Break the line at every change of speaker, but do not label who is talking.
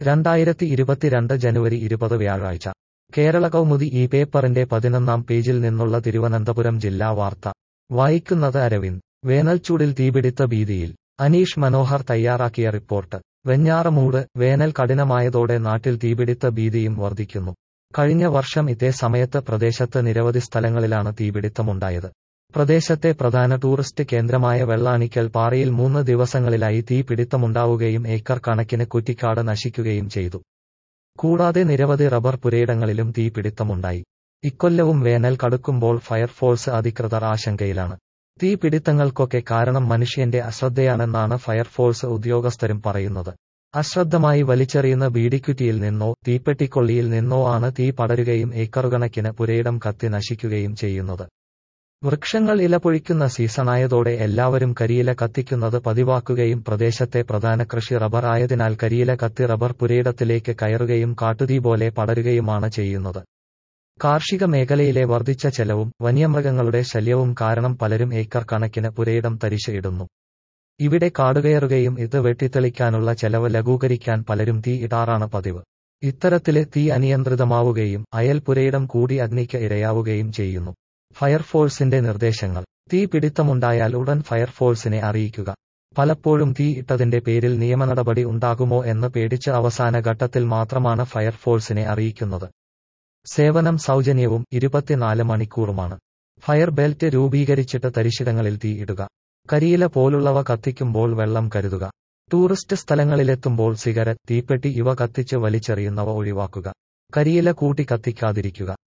രണ്ടായിരത്തി ഇരുപത്തിരണ്ട് ജനുവരി ഇരുപത് വ്യാഴാഴ്ച കേരള കൗമുദി ഈ പേപ്പറിന്റെ പതിനൊന്നാം പേജിൽ നിന്നുള്ള തിരുവനന്തപുരം ജില്ലാ വാർത്ത വായിക്കുന്നത് അരവിന്ദ് വേനൽച്ചൂടിൽ തീപിടിത്ത ഭീതിയിൽ അനീഷ് മനോഹർ തയ്യാറാക്കിയ റിപ്പോർട്ട് വെഞ്ഞാറമൂട് വേനൽ കഠിനമായതോടെ നാട്ടിൽ തീപിടിത്ത ഭീതിയും വർദ്ധിക്കുന്നു കഴിഞ്ഞ വർഷം ഇതേ സമയത്ത് പ്രദേശത്ത് നിരവധി സ്ഥലങ്ങളിലാണ് തീപിടിത്തമുണ്ടായത് പ്രദേശത്തെ പ്രധാന ടൂറിസ്റ്റ് കേന്ദ്രമായ വെള്ളാണിക്കൽ പാറയിൽ മൂന്ന് ദിവസങ്ങളിലായി തീപിടിത്തമുണ്ടാവുകയും ഏക്കർ കണക്കിന് കുറ്റിക്കാട് നശിക്കുകയും ചെയ്തു കൂടാതെ നിരവധി റബ്ബർ പുരയിടങ്ങളിലും തീപിടിത്തമുണ്ടായി ഇക്കൊല്ലവും വേനൽ കടുക്കുമ്പോൾ ഫയർഫോഴ്സ് അധികൃതർ ആശങ്കയിലാണ് തീപിടിത്തങ്ങൾക്കൊക്കെ കാരണം മനുഷ്യന്റെ അശ്രദ്ധയാണെന്നാണ് ഫയർഫോഴ്സ് ഉദ്യോഗസ്ഥരും പറയുന്നത് അശ്രദ്ധമായി വലിച്ചെറിയുന്ന ബീഡിക്കുറ്റിയിൽ നിന്നോ തീപ്പെട്ടിക്കൊള്ളിയിൽ നിന്നോ ആണ് തീ പടരുകയും ഏക്കറുകണക്കിന് പുരയിടം കത്തി നശിക്കുകയും ചെയ്യുന്നത് വൃക്ഷങ്ങൾ ഇലപൊഴിക്കുന്ന സീസണായതോടെ എല്ലാവരും കരിയില കത്തിക്കുന്നത് പതിവാക്കുകയും പ്രദേശത്തെ പ്രധാന കൃഷി റബ്ബർ ആയതിനാൽ കരിയില കത്തി റബ്ബർ പുരയിടത്തിലേക്ക് കയറുകയും കാട്ടുതീ പോലെ പടരുകയുമാണ് ചെയ്യുന്നത് കാർഷിക മേഖലയിലെ വർദ്ധിച്ച ചെലവും വന്യമൃഗങ്ങളുടെ ശല്യവും കാരണം പലരും ഏക്കർ കണക്കിന് പുരയിടം തരിശ് ഇടുന്നു ഇവിടെ കാടുകയറുകയും ഇത് വെട്ടിത്തെളിക്കാനുള്ള ചെലവ് ലഘൂകരിക്കാൻ പലരും തീ ഇടാറാണ് പതിവ് ഇത്തരത്തില് തീ അനിയന്ത്രിതമാവുകയും അയൽ പുരയിടം കൂടി അഗ്നിക്ക് ഇരയാവുകയും ചെയ്യുന്നു ഫയർഫോഴ്സിന്റെ നിർദ്ദേശങ്ങൾ തീ പിടിത്തമുണ്ടായാൽ ഉടൻ ഫയർഫോഴ്സിനെ അറിയിക്കുക പലപ്പോഴും തീ ഇട്ടതിന്റെ പേരിൽ നിയമനടപടി ഉണ്ടാകുമോ എന്ന് പേടിച്ച് അവസാന ഘട്ടത്തിൽ മാത്രമാണ് ഫയർഫോഴ്സിനെ അറിയിക്കുന്നത് സേവനം സൗജന്യവും ഇരുപത്തിനാല് മണിക്കൂറുമാണ് ഫയർ ബെൽറ്റ് രൂപീകരിച്ചിട്ട് തരിശിടങ്ങളിൽ തീ ഇടുക കരിയില പോലുള്ളവ കത്തിക്കുമ്പോൾ വെള്ളം കരുതുക ടൂറിസ്റ്റ് സ്ഥലങ്ങളിലെത്തുമ്പോൾ സിഗരറ്റ് തീപ്പെട്ടി ഇവ കത്തിച്ച് വലിച്ചെറിയുന്നവ ഒഴിവാക്കുക കരിയില കൂട്ടി കത്തിക്കാതിരിക്കുക